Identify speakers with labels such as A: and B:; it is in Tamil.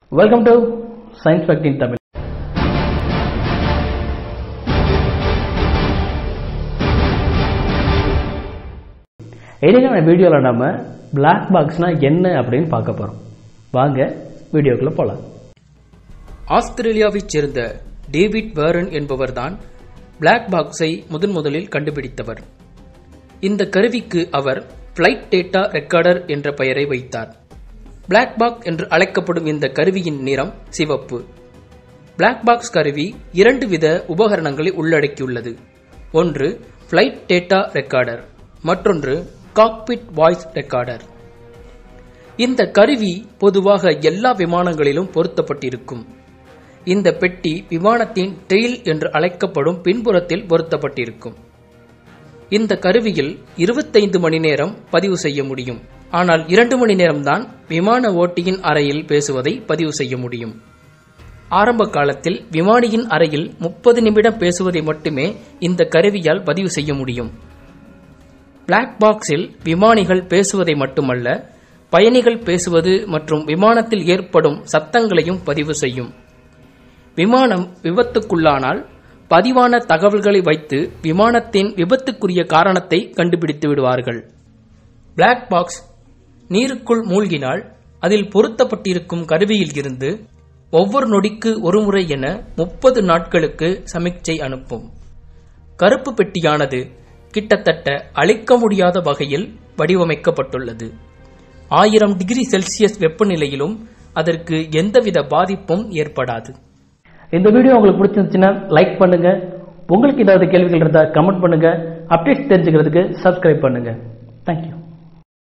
A: welcome to science fact in Tamil இன்னைக்கான வீடியோவில் நம்ம Black பாக்ஸ்னா என்ன அப்படின்னு பார்க்க போகிறோம் வாங்க வீடியோக்குள்ளே போகலாம்
B: ஆஸ்திரேலியாவைச் சேர்ந்த டேவிட் வேரன் என்பவர்தான் பிளாக் பாக்ஸை முதன் முதலில் கண்டுபிடித்தவர் இந்த கருவிக்கு அவர் ஃபிளைட் டேட்டா ரெக்கார்டர் என்ற பெயரை வைத்தார் பிளாக் பாக்ஸ் என்று அழைக்கப்படும் இந்த கருவியின் நிறம் சிவப்பு பிளாக் பாக்ஸ் கருவி இரண்டு வித உபகரணங்களை உள்ளடக்கியுள்ளது ஒன்று ஃபிளைட் டேட்டா ரெக்கார்டர் மற்றொன்று காக்பிட் வாய்ஸ் ரெக்கார்டர் இந்த கருவி பொதுவாக எல்லா விமானங்களிலும் பொருத்தப்பட்டிருக்கும் இந்த பெட்டி விமானத்தின் டெயில் என்று அழைக்கப்படும் பின்புறத்தில் பொருத்தப்பட்டிருக்கும் இந்த கருவியில் 25 மணி நேரம் பதிவு செய்ய முடியும் ஆனால் இரண்டு மணி நேரம்தான் விமான ஓட்டியின் அறையில் பேசுவதை பதிவு செய்ய முடியும் ஆரம்ப காலத்தில் விமானியின் அறையில் முப்பது நிமிடம் பேசுவதை மட்டுமே இந்த கருவியால் பதிவு செய்ய முடியும் பிளாக் பாக்ஸில் விமானிகள் பேசுவதை மட்டுமல்ல பயணிகள் பேசுவது மற்றும் விமானத்தில் ஏற்படும் சத்தங்களையும் பதிவு செய்யும் விமானம் விபத்துக்குள்ளானால் பதிவான தகவல்களை வைத்து விமானத்தின் விபத்துக்குரிய காரணத்தை கண்டுபிடித்து விடுவார்கள் பிளாக் பாக்ஸ் நீருக்குள் மூழ்கினால் அதில் பொருத்தப்பட்டிருக்கும் கருவியில் இருந்து ஒவ்வொரு நொடிக்கு ஒரு முறை என முப்பது நாட்களுக்கு சமிக்சை அனுப்பும் கருப்பு பெட்டியானது கிட்டத்தட்ட அழிக்க முடியாத வகையில் வடிவமைக்கப்பட்டுள்ளது ஆயிரம் டிகிரி செல்சியஸ் வெப்பநிலையிலும் அதற்கு எந்தவித பாதிப்பும் ஏற்படாது
A: இந்த வீடியோ உங்களுக்கு பிடிச்சிருந்துச்சுன்னா லைக் பண்ணுங்க உங்களுக்கு ஏதாவது கேள்விகள் இருந்தால் கமெண்ட் பண்ணுங்க அப்டேட்ஸ் தெரிஞ்சுக்கிறதுக்கு சப்ஸ்கிரைப் பண்ணுங்க தேங்க்யூ